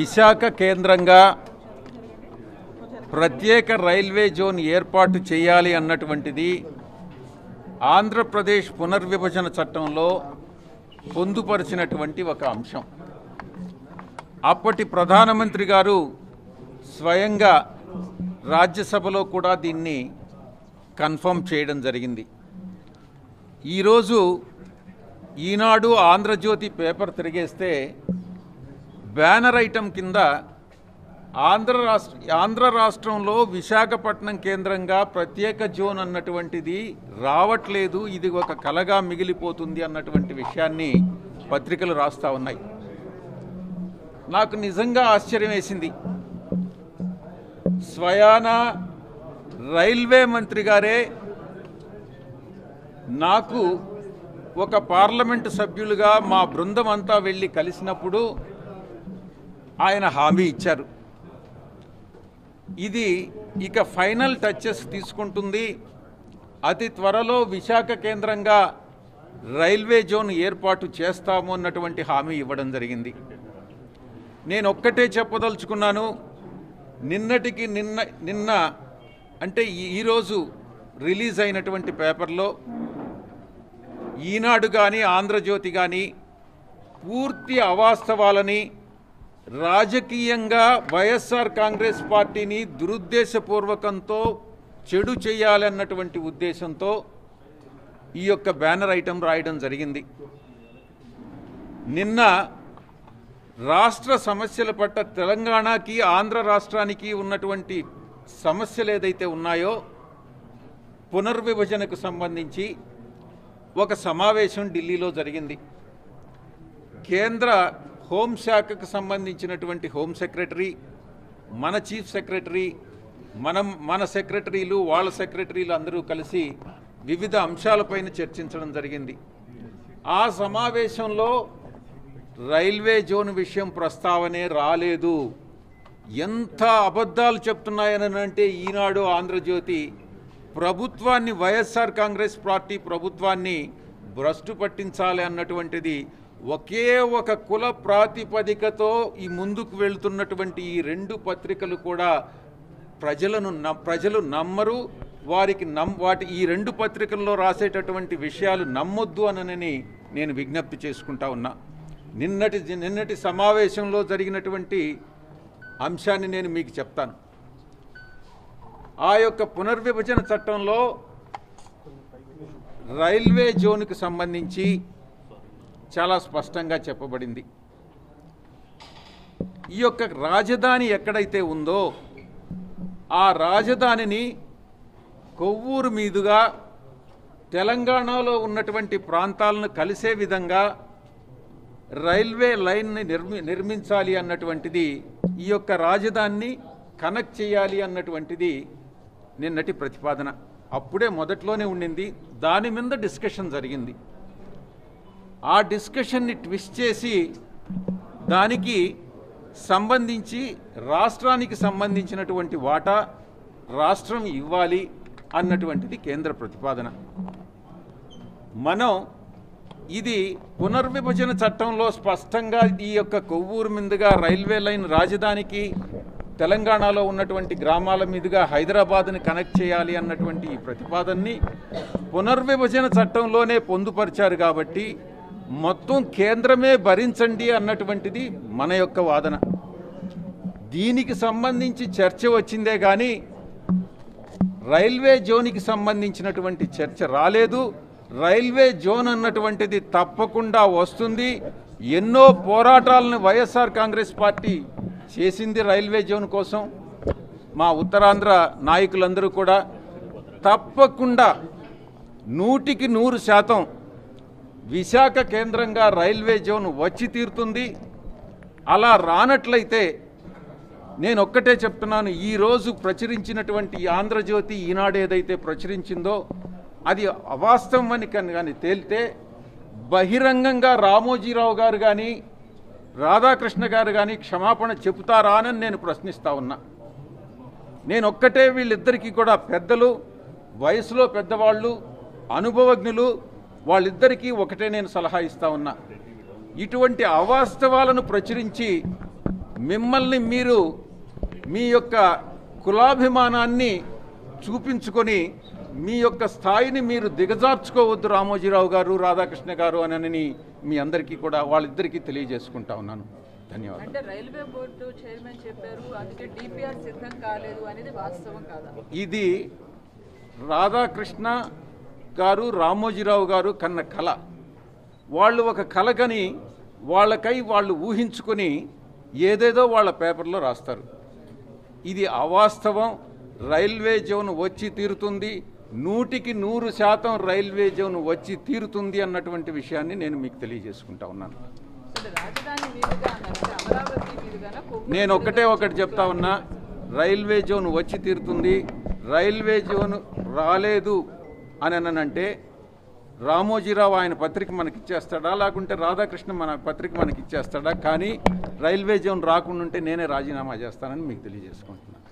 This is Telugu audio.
విశాఖ కేంద్రంగా ప్రత్యేక రైల్వే జోన్ ఏర్పాటు చేయాలి అన్నటువంటిది ఆంధ్రప్రదేశ్ పునర్విభజన చట్టంలో పొందుపరిచినటువంటి ఒక అంశం అప్పటి ప్రధానమంత్రి గారు స్వయంగా రాజ్యసభలో కూడా దీన్ని కన్ఫర్మ్ చేయడం జరిగింది ఈరోజు ఈనాడు ఆంధ్రజ్యోతి పేపర్ తిరిగేస్తే బ్యానర్ ఐటమ్ కింద ఆంధ్ర రాష్ట్ర ఆంధ్ర రాష్ట్రంలో విశాఖపట్నం కేంద్రంగా ప్రత్యేక జోన్ అన్నటువంటిది రావట్లేదు ఇది ఒక కలగా మిగిలిపోతుంది అన్నటువంటి విషయాన్ని పత్రికలు రాస్తా ఉన్నాయి నాకు నిజంగా ఆశ్చర్యం వేసింది స్వయాన రైల్వే మంత్రి గారే నాకు ఒక పార్లమెంటు సభ్యులుగా మా బృందం అంతా వెళ్ళి కలిసినప్పుడు ఆయన హామీ ఇచ్చారు ఇది ఇక ఫైనల్ టచెస్ తీసుకుంటుంది అతి త్వరలో విశాఖ కేంద్రంగా రైల్వే జోన్ ఏర్పాటు చేస్తాము అన్నటువంటి హామీ ఇవ్వడం జరిగింది నేను ఒక్కటే చెప్పదలుచుకున్నాను నిన్నటికి నిన్న నిన్న అంటే ఈ- ఈరోజు రిలీజ్ అయినటువంటి పేపర్లో ఈనాడు కానీ ఆంధ్రజ్యోతి కానీ పూర్తి అవాస్తవాలని రాజకీయంగా వైఎస్ఆర్ కాంగ్రెస్ పార్టీని దురుద్దేశపూర్వకంతో చెడు చేయాలన్నటువంటి ఉద్దేశంతో ఈ యొక్క బ్యానర్ ఐటెం రాయడం జరిగింది నిన్న రాష్ట్ర సమస్యల పట్ల తెలంగాణకి ఆంధ్ర రాష్ట్రానికి ఉన్నటువంటి సమస్యలు ఏదైతే ఉన్నాయో పునర్విభజనకు సంబంధించి ఒక సమావేశం ఢిల్లీలో జరిగింది కేంద్ర హోంశాఖకు సంబంధించినటువంటి హోం సెక్రటరీ మన చీఫ్ సెక్రటరీ మనం మన సెక్రటరీలు వాళ్ళ సెక్రటరీలు అందరూ కలిసి వివిధ అంశాలపైన చర్చించడం జరిగింది ఆ సమావేశంలో రైల్వే జోన్ విషయం ప్రస్తావనే రాలేదు ఎంత అబద్ధాలు చెప్తున్నాయని అంటే ఈనాడు ఆంధ్రజ్యోతి ప్రభుత్వాన్ని వైఎస్ఆర్ కాంగ్రెస్ పార్టీ ప్రభుత్వాన్ని భ్రష్టు పట్టించాలి అన్నటువంటిది ఒకే ఒక కుల ప్రాతిపదికతో ఈ ముందుకు వెళ్తున్నటువంటి ఈ రెండు పత్రికలు కూడా ప్రజలను న- ప్రజలు నమ్మరు వారికి నమ్ వాటి ఈ రెండు పత్రికల్లో రాసేటటువంటి విషయాలు నమ్మొద్దు అనని నేను విజ్ఞప్తి చేసుకుంటా ఉన్నా నిన్నటి నిన్నటి సమావేశంలో జరిగినటువంటి అంశాన్ని నేను మీకు చెప్తాను ఆ యొక్క పునర్విభజన చట్టంలో రైల్వే జోన్కి సంబంధించి చాలా స్పష్టంగా చెప్పబడింది ఈ యొక్క రాజధాని ఎక్కడైతే ఉందో ఆ రాజధానిని కొవ్వూరు మీదుగా తెలంగాణలో ఉన్నటువంటి ప్రాంతాలను కలిసే విధంగా రైల్వే లైన్ని నిర్మి నిర్మించాలి అన్నటువంటిది ఈ యొక్క రాజధానిని కనెక్ట్ చేయాలి అన్నటువంటిది నిన్నటి ప్రతిపాదన అప్పుడే మొదట్లోనే ఉండింది దాని మీద డిస్కషన్ జరిగింది ఆ డిస్కషన్ని ట్విస్ట్ చేసి దానికి సంబంధించి రాష్ట్రానికి సంబంధించినటువంటి వాటా రాష్ట్రం ఇవ్వాలి అన్నటువంటిది కేంద్ర ప్రతిపాదన మనం ఇది పునర్విభజన చట్టంలో స్పష్టంగా ఈ యొక్క కొవ్వూరు మీదుగా రైల్వే లైన్ రాజధానికి తెలంగాణలో ఉన్నటువంటి గ్రామాల మీదుగా హైదరాబాద్ని కనెక్ట్ చేయాలి అన్నటువంటి ఈ ప్రతిపాదనని పునర్విభజన చట్టంలోనే పొందుపరిచారు కాబట్టి మొత్తం కేంద్రమే భరించండి అన్నటువంటిది మన యొక్క వాదన దీనికి సంబంధించి చర్చ వచ్చిందే కానీ రైల్వే జోన్కి సంబంధించినటువంటి చర్చ రాలేదు రైల్వే జోన్ అన్నటువంటిది తప్పకుండా వస్తుంది ఎన్నో పోరాటాలను వైఎస్ఆర్ కాంగ్రెస్ పార్టీ చేసింది రైల్వే జోన్ కోసం మా ఉత్తరాంధ్ర నాయకులందరూ కూడా తప్పకుండా నూటికి నూరు శాతం విశాఖ కేంద్రంగా రైల్వే జోన్ వచ్చి తీరుతుంది అలా రానట్లయితే నేను ఒక్కటే చెప్తున్నాను ఈరోజు ప్రచురించినటువంటి ఈ ఆంధ్రజ్యోతి ఈనాడు ఏదైతే ప్రచురించిందో అది అవాస్తవం అని కన్- కానీ తేలితే బహిరంగంగా రామోజీరావు గారు కానీ రాధాకృష్ణ గారు కానీ క్షమాపణ చెబుతారా అని నేను ప్రశ్నిస్తా ఉన్నా నేను ఒక్కటే వీళ్ళిద్దరికీ కూడా పెద్దలు వయసులో పెద్దవాళ్ళు అనుభవజ్ఞులు వాళ్ళిద్దరికీ ఒకటే నేను సలహా ఇస్తా ఉన్నా ఇటువంటి అవాస్తవాలను ప్రచురించి మిమ్మల్ని మీరు మీ యొక్క కులాభిమానాన్ని చూపించుకొని మీ యొక్క స్థాయిని మీరు దిగజార్చుకోవద్దు రామోజీరావు గారు రాధాకృష్ణ గారు అని మీ అందరికీ కూడా వాళ్ళిద్దరికీ తెలియజేసుకుంటా ఉన్నాను ధన్యవాదాలు అంటే రైల్వే బోర్డు చైర్మన్ చెప్పారు అందుకే డిపిఆర్ సిద్ధం కాలేదు అనేది వాస్తవం కాదా ఇది రాధాకృష్ణ గారు రామోజీరావు గారు కన్న కళ వాళ్ళు ఒక కళ కని వాళ్ళకై వాళ్ళు ఊహించుకొని ఏదేదో వాళ్ళ పేపర్లో రాస్తారు ఇది అవాస్తవం రైల్వే జోన్ వచ్చి తీరుతుంది నూటికి నూరు శాతం రైల్వే జోన్ వచ్చి తీరుతుంది అన్నటువంటి విషయాన్ని నేను మీకు తెలియజేసుకుంటా ఉన్నాను అంటే రాజధాని మీదుగా అన్నారు అంటే అమరావతి మీదుగానా కొవ్వూరు నేను ఒక్కటే ఒకటి చెప్తా ఉన్నా రైల్వే జోన్ వచ్చి తీరుతుంది రైల్వే జోన్ రాలేదు అని అనంటే రామోజీరావు ఆయన పత్రిక మనకి ఇచ్చేస్తాడా లేకుంటే రాధాకృష్ణ మన పత్రిక మనకి ఇచ్చేస్తాడా కానీ రైల్వే జోన్ రాకుండా ఉంటే నేనే రాజీనామా చేస్తానని మీకు తెలియజేసుకుంటున్నాను